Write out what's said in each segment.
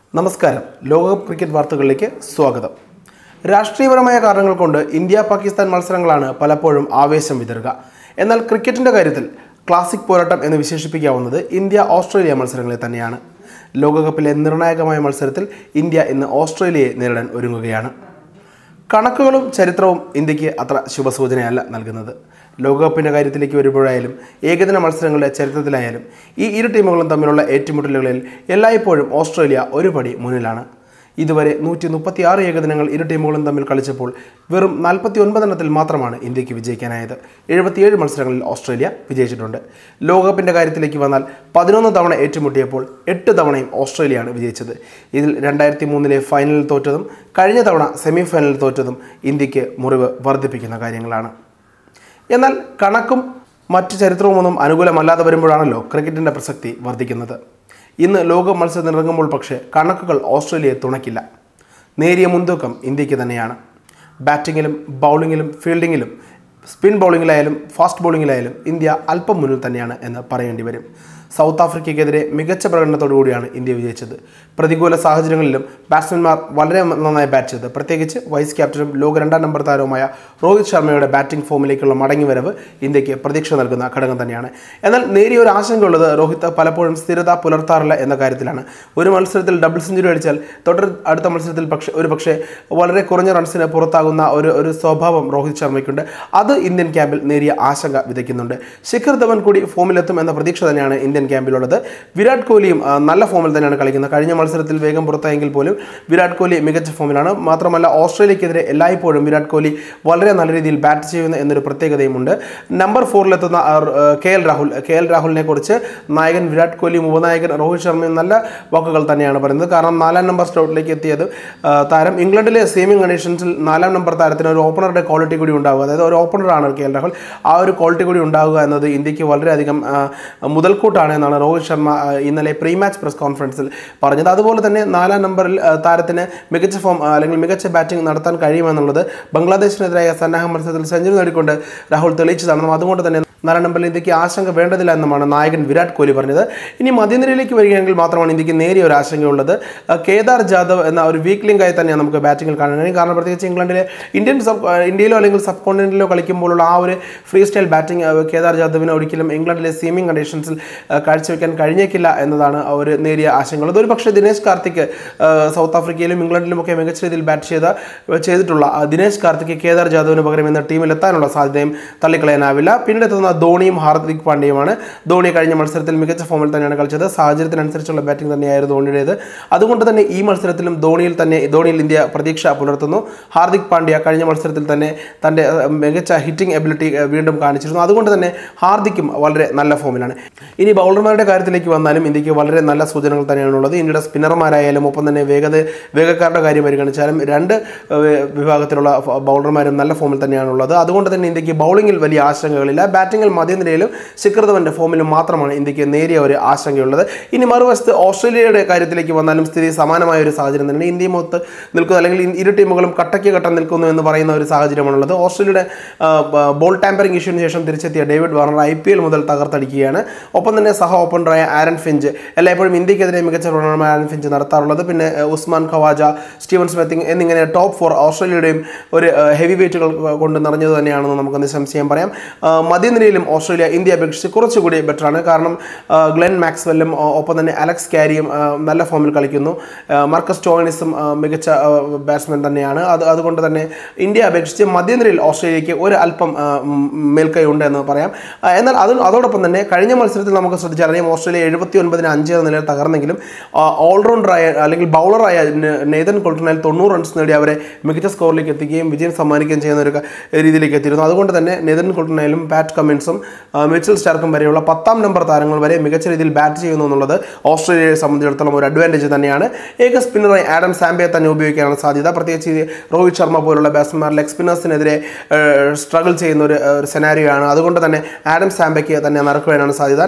നമസ്കാരം ലോകകപ്പ് ക്രിക്കറ്റ് വാർത്തകളിലേക്ക് സ്വാഗതം രാഷ്ട്രീയപരമായ കാരണങ്ങൾ കൊണ്ട് ഇന്ത്യ പാകിസ്ഥാൻ മത്സരങ്ങളാണ് പലപ്പോഴും ആവേശം വിതറുക എന്നാൽ ക്രിക്കറ്റിൻ്റെ കാര്യത്തിൽ ക്ലാസിക് പോരാട്ടം എന്ന് വിശേഷിപ്പിക്കാവുന്നത് ഇന്ത്യ ഓസ്ട്രേലിയ മത്സരങ്ങളെ തന്നെയാണ് ലോകകപ്പിലെ നിർണായകമായ മത്സരത്തിൽ ഇന്ത്യ ഇന്ന് ഓസ്ട്രേലിയയെ നേരിടാൻ ഒരുങ്ങുകയാണ് കണക്കുകളും ചരിത്രവും ഇന്ത്യക്ക് അത്ര ശുഭസൂചനയല്ല നൽകുന്നത് ലോകകപ്പിൻ്റെ കാര്യത്തിലേക്ക് വരുമ്പോഴായാലും ഏകദിന മത്സരങ്ങളുടെ ചരിത്രത്തിലായാലും ഈ ഇരു ടീമുകളും തമ്മിലുള്ള ഏറ്റുമുട്ടലുകളിൽ എല്ലായ്പ്പോഴും ഓസ്ട്രേലിയ ഒരു പടി മുന്നിലാണ് ഇതുവരെ നൂറ്റി മുപ്പത്തി ആറ് ഏകദിനങ്ങൾ ഇരു ടീമുകളും തമ്മിൽ കളിച്ചപ്പോൾ വെറും നാൽപ്പത്തി ഒൻപതെണ്ണത്തിൽ മാത്രമാണ് ഇന്ത്യക്ക് വിജയിക്കാനായത് എഴുപത്തിയേഴ് മത്സരങ്ങളിൽ ഓസ്ട്രേലിയ വിജയിച്ചിട്ടുണ്ട് ലോകകപ്പിൻ്റെ കാര്യത്തിലേക്ക് വന്നാൽ പതിനൊന്ന് തവണ ഏറ്റുമുട്ടിയപ്പോൾ എട്ട് തവണയും ഓസ്ട്രേലിയയാണ് വിജയിച്ചത് ഇതിൽ രണ്ടായിരത്തി മൂന്നിലെ ഫൈനലിൽ തോറ്റതും കഴിഞ്ഞ തവണ സെമി ഫൈനലിൽ തോറ്റതും ഇന്ത്യക്ക് മുറിവ് വർദ്ധിപ്പിക്കുന്ന കാര്യങ്ങളാണ് എന്നാൽ കണക്കും മറ്റു ചരിത്രവുമൊന്നും അനുകൂലമല്ലാതെ വരുമ്പോഴാണല്ലോ ക്രിക്കറ്റിൻ്റെ പ്രസക്തി വർദ്ധിക്കുന്നത് ഇന്ന് ലോക മത്സരത്തിനിറങ്ങുമ്പോൾ പക്ഷേ കണക്കുകൾ ഓസ്ട്രേലിയയെ തുണയ്ക്കില്ല നേരിയ മുൻതൂക്കം ഇന്ത്യക്ക് തന്നെയാണ് ബാറ്റിങ്ങിലും ബൗളിങ്ങിലും ഫീൽഡിങ്ങിലും സ്പിൻ ബൗളിങ്ങിലായാലും ഫാസ്റ്റ് ബൗളിങ്ങിലായാലും ഇന്ത്യ അല്പം മുന്നിൽ തന്നെയാണ് എന്ന് പറയേണ്ടി വരും സൗത്ത് ആഫ്രിക്കയ്ക്കെതിരെ മികച്ച പ്രകടനത്തോടു കൂടിയാണ് ഇന്ത്യ വിജയിച്ചത് പ്രതികൂല സാഹചര്യങ്ങളിലും ബാറ്റ്സ്മാൻമാർ വളരെ നന്നായി ബാറ്റ് ചെയ്ത് പ്രത്യേകിച്ച് വൈസ് ക്യാപ്റ്റനും ലോക രണ്ടാം നമ്പർ താരവുമായ രോഹിത് ശർമ്മയുടെ ബാറ്റിംഗ് ഫോമിലേക്കുള്ള മടങ്ങിവരവ് ഇന്ത്യക്ക് പ്രതീക്ഷ നൽകുന്ന ഘടകം തന്നെയാണ് എന്നാൽ നേരിയ ഒരു ആശങ്കയുള്ളത് രോഹിത് പലപ്പോഴും സ്ഥിരത പുലർത്താറില്ല എന്ന കാര്യത്തിലാണ് ഒരു മത്സരത്തിൽ ഡബിൾ സെഞ്ചുറി അടിച്ചാൽ തൊട്ട് അടുത്ത മത്സരത്തിൽ പക്ഷേ ഒരു പക്ഷേ വളരെ കുറഞ്ഞ റൺസിന് പുറത്താകുന്ന ഒരു ഒരു സ്വഭാവം രോഹിത് ശർമ്മയ്ക്കുണ്ട് അത് ഇന്ത്യൻ ക്യാമ്പിൽ നേരിയ ആശങ്ക വിതയ്ക്കുന്നുണ്ട് ശിഖർ ധവൻ കൂടി ഫോമിലെത്തും എന്ന പ്രതീക്ഷ തന്നെയാണ് ഇന്ത്യൻ ക്യാമ്പിലുള്ളത് വിരാട് കോഹ്ലിയും ആ, നല്ല ഫോമിൽ തന്നെയാണ് കളിക്കുന്നത് കഴിഞ്ഞ മത്സരത്തിൽ വേഗം പുറത്തായെങ്കിൽ പോലും വിരാട് കോഹ്ലി മികച്ച ഫോമിലാണ് മാത്രമല്ല ഓസ്ട്രേലിയക്കെതിരെ എല്ലായ്പ്പോഴും വിരാട് കോഹ്ലി വളരെ നല്ല രീതിയിൽ ബാറ്റ് ചെയ്യുന്ന എന്നൊരു പ്രത്യേകതയുമുണ്ട് നമ്പർ ഫോറിലെത്തുന്ന ആ, ആ, K L Rahul K L രാഹുലിനെ കുറിച്ച് നായകൻ വിരാട് കോഹ്ലിയും ഉപനായകൻ രോഹിത് ശർമ്മയും നല്ല വാക്കുകൾ തന്നെയാണ് പറയുന്നത് കാരണം നാലാം നമ്പർ സ്ലോട്ടിലേക്ക് എത്തിയത് ആ, താരം ഇംഗ്ലണ്ടിലെ സേമിംഗ് കണ്ടീഷൻസിൽ നാലാം നമ്പർ താരത്തിന് ഒരു ഓപ്പണറുടെ ക്വാളിറ്റി കൂടി ഉണ്ടാവുക അതായത് ഒരു ഓപ്പണറാണ് കെ എൽ രാഹുൽ ആ ഒരു ക്വാളിറ്റി കൂടി ഉണ്ടാവുക എന്നത് ഇന്ത്യക്ക് വളരെയധികം ആ, മുതൽക്കൂട്ടാണ് എന്നാണ് രോഹിത് ശർമ്മ ആ, ഇന്നലെ പ്രീ മാച്ച് പ്രസ് കോൺഫറൻസിൽ പറഞ്ഞത് അതുപോലെ തന്നെ നാലാം നമ്പറിൽ ആ, താരത്തിന് മികച്ച ഫോം ആ, അല്ലെങ്കിൽ മികച്ച ബാറ്റിംഗ് നടത്താൻ കഴിയുമെന്നുള്ളത് ബംഗ്ലാദേശിനെതിരായ സന്നാഹ മത്സരത്തിൽ സെഞ്ചുറി നേടിക്കൊണ്ട് രാഹുൽ തെളിയിച്ചതാണ് അതുകൊണ്ട് തന്നെ നാലാം നമ്പറിൽ ഇന്ത്യക്ക് ആശങ്ക വേണ്ടതില്ല എന്നുമാണ് നായകൻ വിരാട് കോഹ്ലി പറഞ്ഞത് ഇനി മധ്യനിരയിലേക്ക് വരികയാണെങ്കിൽ മാത്രമാണ് ഇന്ത്യക്ക് നേരിയ ഒരു ആശങ്കയുള്ളത് ആ, കേദാർ ജാദവ് എന്ന ഒരു വീക്ക് ലിങ്കായി തന്നെയാണ് നമുക്ക് ബാറ്റിംഗിൽ കാണാൻ കഴിയും കാരണം പ്രത്യേകിച്ച് ഇംഗ്ലണ്ടിലെ ഇന്ത്യൻ സബ് ആ, ഇന്ത്യയിലോ അല്ലെങ്കിൽ സബ് കോണ്ടിനെന്റിലോ കളിക്കുമ്പോഴുള്ള ആ ഒരു ഫ്രീ സ്റ്റൈൽ ബാറ്റിംഗ് ആ, കേദാർ ജാദവിന് ഒരിക്കലും ഇംഗ്ലണ്ടിലെ സീമിംഗ് കണ്ടീഷൻസിൽ ആ, കാഴ്ചവെക്കാൻ കഴിഞ്ഞേക്കില്ല എന്നതാണ് ആ ഒരു നേരിയ ആശങ്കയുള്ളത് ഒരു പക്ഷേ ദിനേശ് കാർത്തിക് ആ, സൗത്ത് ആഫ്രിക്കയിലും ഇംഗ്ലണ്ടിലുമൊക്കെ മികച്ച രീതിയിൽ ബാറ്റ് ചെയ്ത ചെയ്തിട്ടുള്ള ആ, ദിനേശ് കാർത്തിക് കേദാർ ജാദവിന് പകരം ഇന്ന് ടീമിൽ എത്താനുള്ള സാധ്യതയും തള്ളിക്കളയാനാവില്ല പിന്നീട് എത്തുന്ന ധോണിയും ഹാർദിക് പാണ്ഡ്യയുമാണ് ധോണി കഴിഞ്ഞ മത്സരത്തിൽ മികച്ച ഫോമിൽ തന്നെയാണ് കളിച്ചത് സാഹചര്യത്തിനനുസരിച്ചുള്ള ബാറ്റിംഗ് തന്നെയായിരുന്നു ധോണിയുടേത് അതുകൊണ്ട് തന്നെ ഈ മത്സരത്തിലും ധോണിയിൽ തന്നെ ധോണിയിൽ ഇന്ത്യ പ്രതീക്ഷ പുലർത്തുന്നു ഹാർദിക് പാണ്ഡ്യ കഴിഞ്ഞ മത്സരത്തിൽ തന്നെ തൻ്റെ അഹ്, മികച്ച ഹിറ്റിംഗ് എബിലിറ്റി അഹ്, വീണ്ടും കാണിച്ചിരുന്നു അതുകൊണ്ട് തന്നെ ഹാർദിക്കും വളരെ നല്ല ഫോമിലാണ് ഇനി ബൗളർമാരുടെ കാര്യത്തിലേക്ക് വന്നാലും ഇന്ത്യക്ക് വളരെ നല്ല സൂചനകൾ തന്നെയാണുള്ളത് ഇന്ത്യയുടെ സ്പിന്നർമാരായാലും ഒപ്പം തന്നെ വേഗത വേഗക്കാരുടെ കാര്യം പരിഗണിച്ചാലും രണ്ട് അഹ്, വിഭാഗത്തിലുള്ള ഫ- ബൗളർമാരും നല്ല ഫോമിൽ തന്നെയാണുള്ളത് അതുകൊണ്ട് തന്നെ ഇന്ത്യക്ക് ബൗളിങ്ങിൽ വലിയ ആശങ്കകളില്ല ബാറ്റിങ്ങിൽ മധ്യനിരയിലും ശിഖർ ധവന്റെ ഫോമിലും മാത്രമാണ് ഇന്ത്യക്ക് നേരിയ ഒരു ആശങ്കയുള്ളത് ഇനി മറുവശത്ത് ഓസ്ട്രേലിയയുടെ കാര്യത്തിലേക്ക് വന്നാലും സ്ഥിതി സമാനമായ ഒരു സാഹചര്യം തന്നെയാണ് ഇന്ത്യയും ഒത്ത് നിൽക്കുന്നു അല്ലെങ്കിൽ ഇ- ഇരു ടീമുകളും കട്ടയ്ക്ക് കട്ടം നിൽക്കുന്നു എന്ന് പറയുന്ന ഒരു സാഹചര്യമാണുള്ളത് ഓസ്ട്രേലിയയുടെ ആ, ബ- ബോൾ ടാമ്പറിംഗ് ഇഷ്യൂവിന് ശേഷം തിരിച്ചെത്തിയ David Warner I P L മുതൽ തകർത്തടിക്കുകയാണ് ഒപ്പം തന്നെ സഹ ഓപ്പണറായ ആരൻ ഫിഞ്ച് എല്ലായ്പ്പോഴും ഇന്ത്യക്കെതിരെ മികച്ച പ്രകടനമാണ് ആരൻ ഫിഞ്ച് നടത്താറുള്ളത് പിന്നെ ആ, ഉസ്മാൻ ഖവാജ സ്റ്റീവൻ സ്മിത്തിങ് എന്നിങ്ങനെ ടോപ്പ് ഫോർ ഓസ്ട്രേലിയയുടെയും ഒരു ഹെവി വെയിറ്റുകൾ കൊണ്ട് നിറഞ്ഞത് തന്നെയാണെന്ന് നമുക്ക് നിസ്സംശയം പറയാം ആ, മധ്യനിരയിലും ഓസ്ട്രേലിയ ഇന്ത്യ അപേക്ഷിച്ച് കുറച്ചുകൂടി ബെറ്ററാണ് കാരണം ആ, ഗ്ലെൻ മാക്സ്വെല്ലും ആ, ഒപ്പം തന്നെ അലക്സ് കാരിയും ആ, നല്ല ഫോമിൽ കളിക്കുന്നു ആ, മാർക്കസ് ടോണിസും ആ, മികച്ച ബാറ്റ്സ്മാൻ തന്നെയാണ് അത് അതുകൊണ്ട് തന്നെ ഇന്ത്യ അപേക്ഷിച്ച് മധ്യനിരയിൽ ഓസ്ട്രേലിയയ്ക്ക് ഒരു അല്പം ആ, ഉം, മേൽക്കൈ ഉണ്ട് എന്ന് പറയാം ആ, എന്നാൽ അത് അതോടൊപ്പം തന്നെ കഴിഞ്ഞ മത്സരത്തിൽ നമുക്ക് ശ്രദ്ധിച്ചറിയാം ഓസ്ട്രേലിയ എഴുപത്തി ഒൻപതിന് അഞ്ച് എന്ന നിലയിൽ തകർന്നെങ്കിലും ഓൾറൗണ്ടറായ അല്ലെങ്കിൽ ബൗളറായ നെയ്തൻ കൊൾട്ടനയിൽ തൊണ്ണൂറ് റൺസ് നേടി അവരെ മികച്ച സ്കോറിലേക്ക് എത്തിക്കുകയും വിജയം സമ്മാനിക്കുകയും ചെയ്യുന്ന ഒരു ക- രീതിയിലേക്ക് എത്തിയിരുന്നു അതുകൊണ്ട് തന്നെ നെതൻ കൊൾട്ടനയിലും പാറ്റ് കമ്മിൻസും ആ, മിച്ചൽ സ്റ്റാർക്കും വരെയുള്ള പത്താം നമ്പർ താരങ്ങൾ വരെ മികച്ച രീതിയിൽ ബാറ്റ് ചെയ്യുന്നു എന്നുള്ളത് ഓസ്ട്രേലിയയെ സംബന്ധിച്ചിടത്തോളം ഒരു അഡ്വാൻറ്റേജ് തന്നെയാണ് ഏക സ്പിന്നറായി ആഡം സാംബയെ തന്നെ ഉപയോഗിക്കാനാണ് സാധ്യത പ്രത്യേകിച്ച് ഈ രോഹിത് ശർമ്മ പോലുള്ള ബാറ്റ്സ്മാൻ ലെഗ് സ്പിന്നേഴ്സിനെതിരെ സ്ട്രഗിൾ ചെയ്യുന്ന ഒരു ഒരു സെനാരിയോ ആണ് അതുകൊണ്ട് തന്നെ ആഡം സാംബയ്ക്ക് തന്നെ നറുക്കുവാനാണ് സാധ്യത നേതൻ ലിയോൺ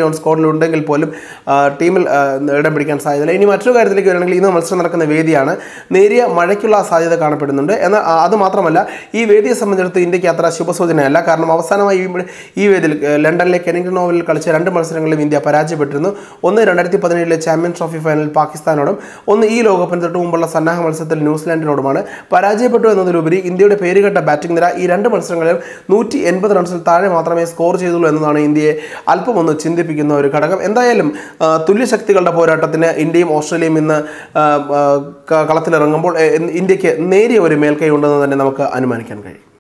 ഓൺ സ്കോഡിൽ ഉണ്ടെങ്കിൽ പോലും ആ, ടീമിൽ ആ, ഇടം പിടിക്കാൻ സാധ്യതയില്ല ഇനി മറ്റൊരു കാര്യത്തിലേക്ക് വരികയാണെങ്കിൽ ഇന്ന് മത്സരം നടക്കുന്ന വേദിയാണ് നേരിയ മഴയ്ക്കുള്ള സാധ്യത കാണപ്പെടുന്നുണ്ട് എന്നാൽ ആ, അത് മാത്രമല്ല ഈ വേദിയെ സംബന്ധിച്ചിടത്ത് ഇന്ത്യക്ക് അത്ര ശുഭസൂചനയല്ല കാരണം അവസാനമായി ഈ- ഈ വേദിയിൽ ഏഹ്, ലണ്ടനിലെ കെനിംഗ്ടൺ ഓവലിൽ കളിച്ച രണ്ട് മത്സരങ്ങളിലും ഇന്ത്യ പരാജയപ്പെട്ടിരുന്നു ഒന്ന് രണ്ടായിരത്തി പതിനേഴിലെ ചാമ്പ്യൻ ട്രോഫി ഫൈനൽ പാകിസ്ഥാനോടും ഒന്ന് ഈ ലോകകപ്പിന് തൊട്ട് മുമ്പുള്ള സന്നാഹ മത്സരത്തിൽ ന്യൂസിലാൻഡിനോടുമാണ് പരാജയപ്പെട്ടു എന്നതിലുപരി ഇന്ത്യയുടെ പേരുകെട്ട ബാറ്റിംഗ് നിര ഈ രണ്ട് മത്സരങ്ങളിലും നൂറ്റി എൺപത് റൺസിൽ താഴെ മാത്രമേ സ്കോർ ചെയ്തുള്ളൂ എന്നതാണ് ഇന്ത്യയെ അല്പം ഒന്ന് ചിന്തിപ്പിക്കുന്ന ഒരു ഘടകം എന്തായാലും ആ, തുല്യശക്തികളുടെ പോരാട്ടത്തിന് ഇന്ത്യയും ഓസ്ട്രേലിയയും ഇന്ന് ആ, ആ, ക- കളത്തിലിറങ്ങുമ്പോൾ എ, ഇന്ത്യക്ക് നേരിയ ഒരു മേൽക്കൈ ഉണ്ടെന്ന് തന്നെ നമുക്ക് അനുമാനിക്കാൻ കഴിയും